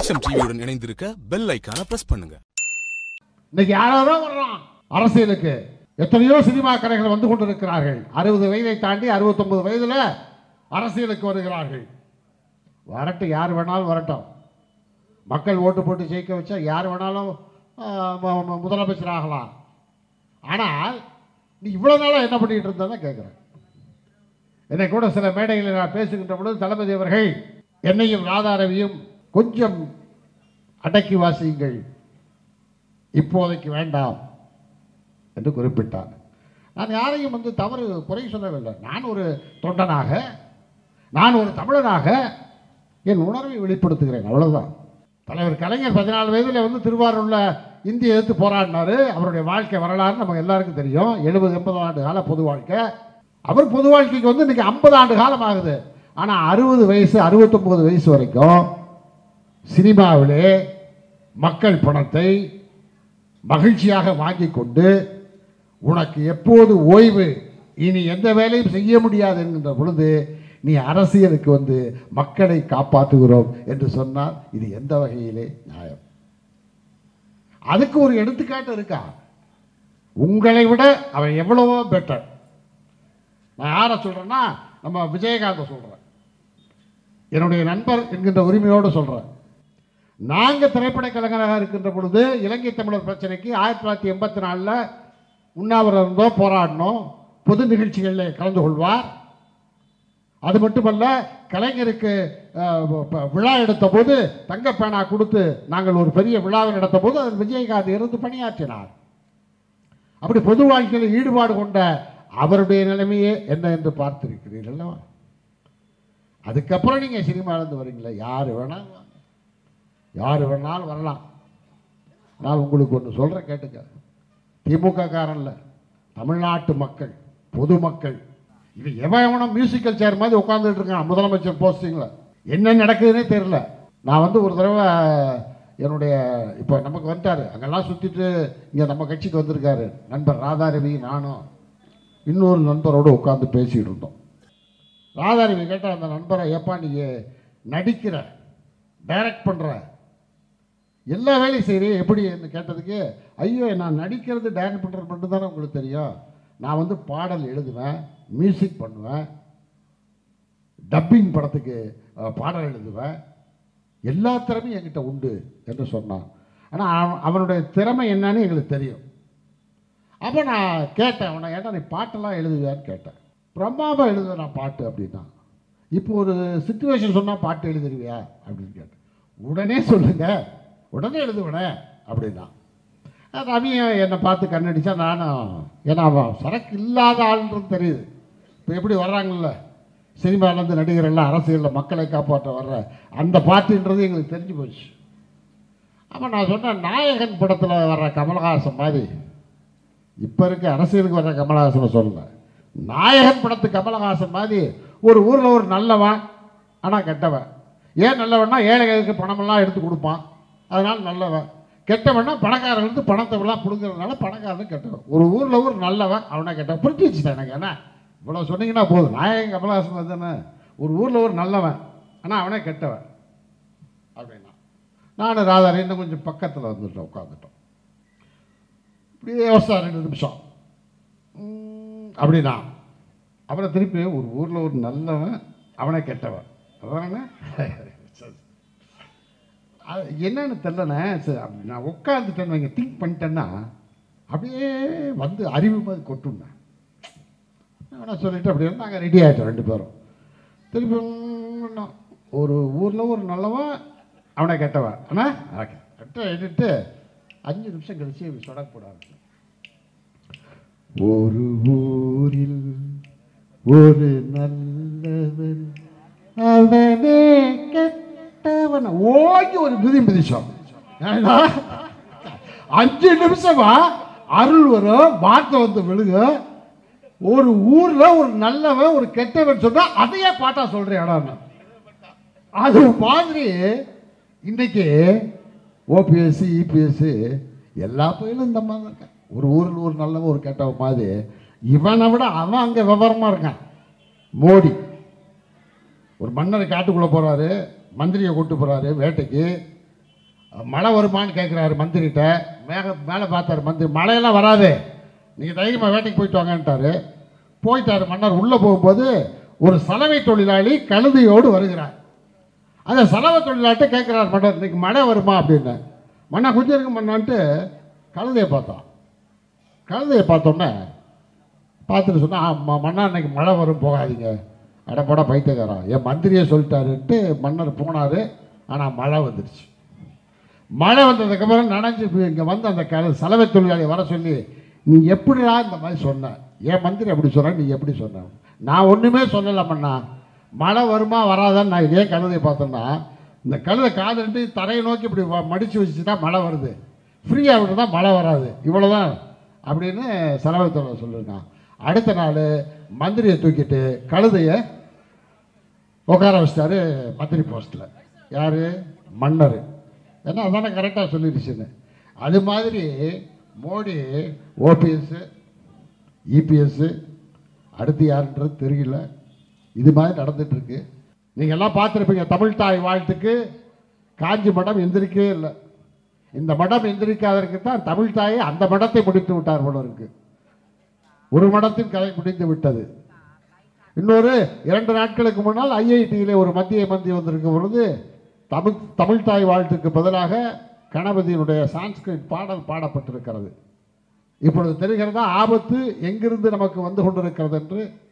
GSM டிவியுடன் இணைந்திருக்க bell ஐக்கான press பண்ணுங்க இன்னைக்கு யாரோ வர்றான் அரசியலுக்கு எத்தனையோ சினிமா கலைகள் வந்து கொண்டிருக்கிறார்கள் அறுபது வயதை தாண்டி அறுபத்தொன்பது வயதுல அரசியலுக்கு வருகிறார்கள் வரட்டும் யார் வேணாலும் வரட்டும் மக்கள் ஓட்டு போட்டு ஜெயிக்க வச்சா யார் வேணாலும் ஆஹ், மு- மு- முதலமைச்சர் ஆகலாம் ஆனால் நீ இவ்வளோ நாளாக என்ன பண்ணிட்டு இருந்ததை கேட்குறேன் என்னை கூட சில மேடைகளில் நான் பேசுகின்ற பொழுது தளபதி அவர்கள் என்னையும் ராதாரவியும் கொஞ்சம் அடக்கி வாசியுங்கள் இப்போதைக்கு வேண்டாம் என்று குறிப்பிட்டார் நான் யாரையும் வந்து தவறு குறை சொல்லவில்லை நான் ஒரு தொண்டனாக நான் ஒரு தமிழனாக என் உணர்வை வெளிப்படுத்துகிறேன் அவ்வளவுதான் தலைவர் கலைஞர் பதினாலு வயதில் வந்து திருவாரூரில் இந்திய எதிர்த்து போராடினாரு அவருடைய வாழ்க்கை வரலாறு நமக்கு எல்லாருக்கும் தெரியும் எழுபது எண்பது ஆண்டு கால பொது வாழ்க்கை அவர் பொது வாழ்க்கைக்கு வந்து இன்னைக்கு ஐம்பது ஆண்டு காலம் ஆகுது ஆனால் அறுபது வயசு அறுபத்தொம்பது வயசு வரைக்கும் சினிமாவிலே மக்கள் பணத்தை மகிழ்ச்சியாக வாங்கி கொண்டு உனக்கு எப்போது ஓய்வு இனி எந்த வேலையும் செய்ய முடியாது என்கின்ற பொழுது நீ அரசியலுக்கு வந்து மக்களை காப்பாற்றுகிறோம் என்று சொன்னால் இது எந்த வகையிலே நியாயம் அதுக்கு ஒரு எடுத்துக்காட்டு இருக்கா உங்களை விட அவன் எவ்வளவோ பெட்டர் நான் யாரை சொல்றேன்னா நம்ம விஜயகாந்த சொல்றேன் என்னுடைய நண்பர் என்கின்ற உரிமையோடு சொல்றேன் நாங்கள் திரைப்பட கலைஞராக இருக்கின்ற பொழுது இலங்கை தமிழர் பிரச்சனைக்கு ஆயிரத்தி தொள்ளாயிரத்தி எண்பத்தி நாலில் உண்ணாவிரதம் இருந்தோம் போராடினோம் பொது நிகழ்ச்சிகளில் கலந்து கொள்வார் அது மட்டுமல்ல கலைஞருக்கு அஹ், ப- விழா எடுத்த போது தங்கப்பேனா கொடுத்து நாங்கள் ஒரு பெரிய விழாவை நடத்த போது அதில் விஜயகாந்த் இருந்து பணியாற்றினார் அப்படி பொது வாழ்க்கையில் ஈடுபாடு கொண்ட அவருடைய நிலைமையே என்ன என்று பார்த்திருக்கிறீர்கள் அல்லவா? அதுக்கப்புறம் நீங்கள் சினிமாவிலேருந்து வரீங்களா யார் வேணாலும் வாங்க யார் வேணாலும் வரலாம் நான் உங்களுக்கு ஒன்று சொல்கிறேன் கேட்டுக்க திமுக காரன்ல தமிழ்நாட்டு மக்கள் பொதுமக்கள் இது எவன் எவனும் மியூசிக்கல் சேர் மாதிரி உட்காந்துட்டு இருக்கான் முதலமைச்சர் போஸ்டிங்கில் என்ன நடக்குதுன்னே தெரியல நான் வந்து ஒரு தடவை என்னுடைய இப்போ நமக்கு வந்துட்டாரு அங்கெல்லாம் சுற்றிட்டு இங்கே நம்ம கட்சிக்கு வந்திருக்காரு நண்பர் ராதாரவி நானும் இன்னொரு நண்பரோடு உட்காந்து பேசிகிட்டு இருந்தோம் ராதாரவி கேட்ட அந்த நண்பரை ஏப்பா நீங்கள் நடிக்கிற டைரக்ட் பண்ணுற எல்லா வேலையும் செய்கிறேன் எப்படின்னு கேட்டதுக்கு ஐயோ நான் நடிக்கிறது டைரக்ட் பண்ணுறது மட்டும் தானே உங்களுக்கு தெரியும் நான் வந்து பாடல் எழுதுவேன் மியூசிக் பண்ணுவேன் டப்பிங் படத்துக்கு அஹ், பாடல் எழுதுவேன் எல்லா திறமையும் என்கிட்ட உண்டு என்று சொன்னான் ஆனால் அவன் அவனுடைய திறமை என்னன்னு எங்களுக்கு தெரியும் அப்போ நான் கேட்டேன் அவனை ஏன்டா நீ பாட்டெல்லாம் எழுதுவியான்னு கேட்டேன் பிரம்மாவாக எழுதுவேன் நான் பாட்டு அப்படின்னா இப்போ ஒரு சுச்சுவேஷன் சொன்னால் பாட்டு எழுதிருவியா அப்படின்னு கேட்டேன் உடனே சொல்லுங்க உடனே எழுதுவனே அப்படின்னா ரவியும் என்னை பார்த்து கண்ணடிச்சா நானும் ஏன்னா அவன் சரக்கு இல்லாத ஆளுன்றது தெரியுது இப்போ எப்படி வர்றாங்கல்ல சினிமாலேருந்து நடிகர்கள் அரசியலில் மக்களை காப்பாற்ற வர்ற அந்த பாட்டுன்றது எங்களுக்கு தெரிஞ்சு போச்சு அப்போ நான் சொன்னேன் நாயகன் படத்தில் வர்ற கமலஹாசன் மாதிரி இப்போ இருக்க அரசியலுக்கு வர்ற கமலஹாசனை சொல்லல நாயகன் படத்து கமலஹாசன் மாதிரி ஒரு ஊரில் ஒரு நல்லவன் ஆனால் கெட்டவன் ஏன் நல்லவன்னா ஏழைகளுக்கு பணமெல்லாம் எடுத்து கொடுப்பான் அதனால நல்லவன் கெட்டவன்னா பணக்காரர்களுக்கு பணத்தை எல்லாம் பிடுங்கிறதுனால பணக்காரன் கெட்டவன் ஒரு ஊரில் ஒரு நல்லவன் அவனை கெட்டவன் புரிஞ்சு வச்சுட்டேன் எனக்கு என்ன இவ்வளோ சொன்னீங்கன்னா போதும் நாயகன் கமலஹாசன் தானே ஒரு ஊரில் ஒரு நல்லவன் ஆனால் அவனே கெட்டவன் அப்படின்னா நானும் ராதாரி இன்னும் கொஞ்சம் பக்கத்தில் வந்துட்டோம் உட்காந்துட்டோம் இப்படியே யோசிச்சா ரெண்டு நிமிஷம் ம், அப்படின்னா அப்புறம் திருப்பி ஒரு ஊரில் ஒரு நல்லவன் அவனே கெட்டவன் அதானே சரி. அது என்னன்னு தெரிலண்ணே சரி அப்படி நான் உட்காந்துட்டேன்னு வைங்க திங்க் பண்ணிட்டேன்னா அப்படியே வந்து அறிவு மாதிரி கொட்டுண்ணேன் நான் சொல்லிட்டு அப்படியே நாங்கள் ரெடி ஆகிட்டோம் ரெண்டு பேரும் திருப்பி ம், ஒரு ஊரில் ஒரு நல்லவன் அவனை கெட்டவன் அண்ணா ஓகே கரெக்டாக எழுதிட்டு அஞ்சு நிமிஷம் கழிச்சு சொடக்கு போட ஆரம்பிச்சேன் ஒரு ஊரில் ஒரு நல்லவன் அவனே கெட்டவன் ஓங்கி ஒரு மிதி மிதிச்சோம் ஏன்னா, அஞ்சு நிமிஷமா அருள் வரும் வார்த்தை வந்து விழுக ஒரு ஊர்ல ஒரு நல்லவன் ஒரு கெட்டவன் சொன்னா அதையே பாட்டா சொல்றேன் இடம் அது மாதிரி இன்னைக்கு ஓபிஎஸ்சி இபிஎஸ் எல்லா பயிலும் இந்த மாதிரி தான் இருக்கான் ஒரு ஊரில் ஒரு நல்லவன் ஒரு கெட்டவன் மாதிரி இவனை விட அவன் அங்கே விவரமாக இருக்கான் மோடி ஒரு மன்னர் காட்டுக்குள்ளே போகிறாரு மந்திரியை கூட்டு போகிறாரு வேட்டைக்கு மழை வருமான்னு கேட்குறாரு மந்திரிகிட்ட மேக மேலே பார்த்தாரு மந்திரி மழையெல்லாம் வராது நீங்கள் தைரியமாக வேட்டைக்கு போயிட்டு வாங்கன்ட்டாரு போயிட்டாரு மன்னர் உள்ளே போகும்போது ஒரு சலவை தொழிலாளி கழுதையோடு வருகிறார் அந்த சலவை தொழிலாளிட்ட கேட்குறாரு மன்னர் இன்னைக்கு மழை வருமா அப்படின்னு மன்னா கொஞ்சம் இருக்கு மன்னான்ட்டு கழுதையை பார்த்தோம் கழுதையை பார்த்தோன்னே பார்த்துட்டு சொன்னா ஆமா மன்னா இன்னைக்கு மழை வரும் போகாதீங்க அடப்பட பைத்தியக்காரன் என் மந்திரியே சொல்லிட்டாருன்ட்டு மன்னர் போனார் ஆனால் மழை வந்துடுச்சு மழை வந்ததுக்கப்புறம் நனைஞ்சு இங்கே வந்து அந்த க சலவை தொழிலாளி வர சொல்லி நீ எப்படிடா இந்த மாதிரி சொன்ன என் மந்திரி அப்படி சொன்ன நீ எப்படி சொன்ன நான் ஒன்றுமே சொல்லலை மண்ணா மழை வருமா வராதான்னு நான் இதே கழுதையை பார்த்தேன்னா இந்த கழுதை காதுட்டு தரையை நோக்கி இப்படி வ- மடிச்சு வச்சுட்டா மழை வருது ஃப்ரீயாக விட்டுனா மழை வராது இவ்வளோதான் அப்படின்னு சலவை தொழிலாளி சொல்லியிருக்கான் அடுத்த நாள் மந்திரியை தூக்கிட்டு கழுதையை உட்கார வச்சிட்டாரு மந்திரி போஸ்ட்டில் யார் மன்னர் ஏன்னா அதானே கரெக்டாக சொல்லிடுச்சுன்னு அது மாதிரி மோடி ஓபிஎஸ்ஸு இபிஎஸ்ஸு அடுத்து யாருன்றது தெரியல இது மாதிரி நடந்துட்டு இருக்கு நீங்க எல்லாம் பார்த்துருப்பீங்க தமிழ் தாய் வாழ்த்துக்கு காஞ்சி மடம் எந்திரிக்கவே இல்லை இந்த மடம் எந்திரிக்காதற்கு தான் தமிழ் தாயை அந்த மடத்தை முடித்து விட்டார் போல இருக்கு ஒரு மடத்தின் கதை முடிந்து விட்டது இன்னொரு இரண்டு நாட்களுக்கு முன்னால் ஐஐடியிலே ஒரு மத்திய மந்திரி வந்திருக்கும் பொழுது தமிழ் தமிழ் தாய் வாழ்த்துக்கு பதிலாக கணபதியினுடைய சான்ஸ்கிரிட் பாடல் பாடப்பட்டிருக்கிறது இப்பொழுது தெரிகிறதா ஆபத்து எங்கிருந்து நமக்கு வந்து கொண்டிருக்கிறது என்று